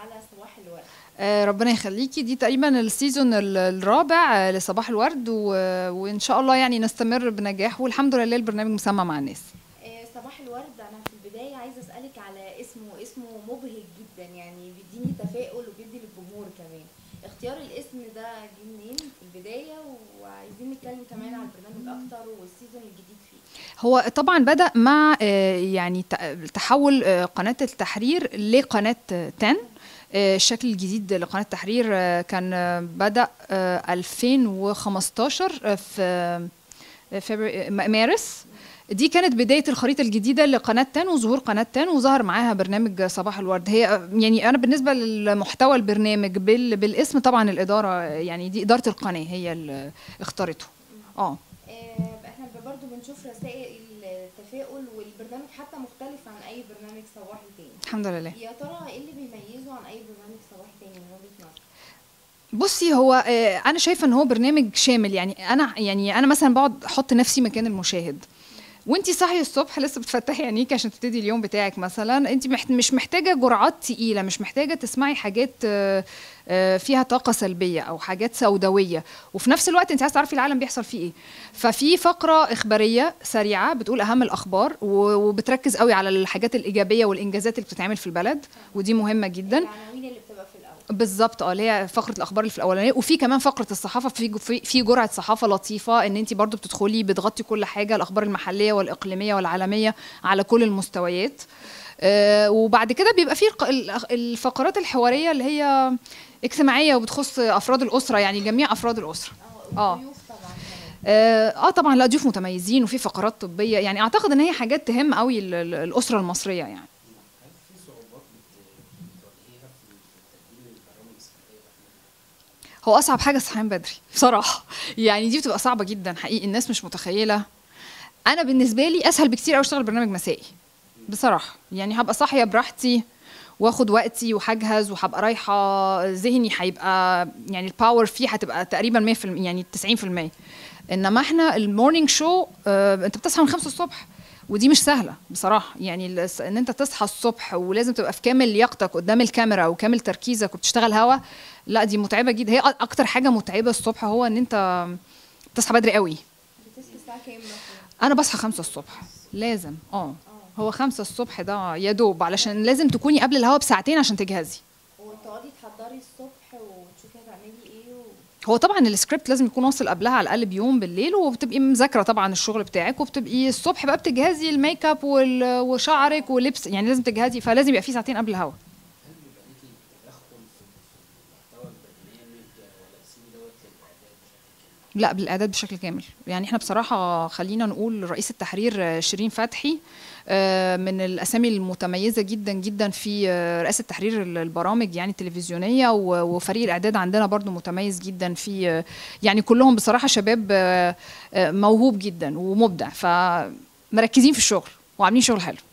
على صباح الورد آه، ربنا يخليكي دي تقريبا السيزون ال- الرابع آه، لصباح الورد و... وان شاء الله يعني نستمر بنجاح والحمد لله البرنامج مسمى مع الناس آه، صباح الورد انا في البدايه عايزه اسالك على اسمه اسمه مبهج جدا يعني بيديني تفاؤل وبيدي للجمهور كمان اختيار الاسم ده جه منين في البدايه وعايزين نتكلم كمان على البرنامج اكتر والسيزون الجديد فيه هو طبعا بدأ مع آه، يعني ت- تحول آه، قناة التحرير لقناة آه، 10 آه، الشكل الجديد لقناة التحرير آه، كان آه، بدأ آه، 2015 آه، في آه، فبراير- م- مارس دي كانت بداية الخريطة الجديدة لقناة 10 وظهور قناة 10 وظهر معاها برنامج صباح الورد هي آه، يعني أنا بالنسبة للمحتوى البرنامج بال بالاسم طبعا الإدارة آه، يعني دي إدارة القناة هي اللي اختارته اه آه، احنا برضو بنشوف رسائل التفاؤل والبرنامج حتى مختلف عن اي برنامج صباحي تاني الحمد لله يا ترى ايه اللي بيميزه عن اي برنامج صباحي تاني من وجهه نظرك بصي هو آه، انا شايفه ان هو برنامج شامل يعني انا يعني انا مثلا بقعد احط نفسي مكان المشاهد وانتي صاحيه الصبح لسه بتفتحي عينيكي عشان تبتدي اليوم بتاعك مثلا انت محت... مش محتاجه جرعات تقيله مش محتاجه تسمعي حاجات آه، آه، فيها طاقه سلبيه او حاجات سوداويه وفي نفس الوقت انت عايزه تعرفي العالم بيحصل فيه ايه ففي فقره اخباريه سريعه بتقول اهم الاخبار و- وبتركز قوي على الحاجات الايجابيه والانجازات اللي بتتعمل في البلد ودي مهمه جدا العناوين اللي بتبقى في الاول بالظبط اه اللي هي فقره الاخبار اللي في الاولانيه وفي كمان فقره الصحافه في في, في جرعه صحافه لطيفه ان انت برضو بتدخلي بتغطي كل حاجه الاخبار المحليه والاقليميه والعالميه على كل المستويات آه وبعد كده بيبقى في الق- الأخ- الفقرات الحواريه اللي هي اجتماعيه وبتخص افراد الاسره يعني جميع افراد الاسره اه آه. والضيوف طبعا كمان اه آه طبعا لا ضيوف متميزين وفي فقرات طبيه يعني اعتقد ان هي حاجات تهم قوي ال- ال- الاسره المصريه يعني هل في صعوبات بت- بتواجهيها في تقديم البرامج الصحية هو اصعب حاجه الصحيان بدري بصراحه يعني دي بتبقى صعبه جدا حقيقي الناس مش متخيله انا بالنسبه لي اسهل بكتير قوي اشتغل برنامج مسائي بصراحه يعني هبقى صاحيه براحتي واخد وقتي وهجهز وهبقى رايحه ذهني هيبقى يعني الباور فيه هتبقى تقريبا 100% يعني 90% انما احنا المورنينج شو آه انت بتصحى من 5 الصبح ودي مش سهله بصراحه يعني الس- ان انت تصحى الصبح ولازم تبقى في كامل لياقتك قدام الكاميرا وكامل تركيزك وبتشتغل هوا لا دي متعبه جدا هي أ- اكتر حاجه متعبه الصبح هو ان انت تصحى بدري قوي بتصحي الساعه كام مثلا انا بصحى خمسة الصبح لازم اه هو خمسة الصبح ده يا دوب علشان لازم تكوني قبل الهوا بساعتين عشان تجهزي وتقعدي تحضري الصبح وتشوفي هتعملي ايه و... هو طبعا السكريبت لازم يكون واصل قبلها على الاقل بيوم بالليل وبتبقي مذاكره طبعا الشغل بتاعك وبتبقي الصبح بقى بتجهزي الميك اب وال- وشعرك ولبس يعني لازم تجهزي فلازم يبقى في ساعتين قبل الهوا هل بيبقى ليكي تدخل في في محتوى البرنامج ولا تسيبي دوت للإعداد بشكل كامل؟ لا بالاعداد بشكل كامل يعني احنا بصراحه خلينا نقول رئيس التحرير آه، شيرين فتحي آه، من الاسامي المتميزه جدا جدا في آه، رئاسه تحرير ال- البرامج يعني التلفزيونيه و- وفريق الاعداد عندنا برضو متميز جدا في آه، يعني كلهم بصراحه شباب آه، آه، موهوب جدا ومبدع فمركزين في الشغل وعاملين شغل حلو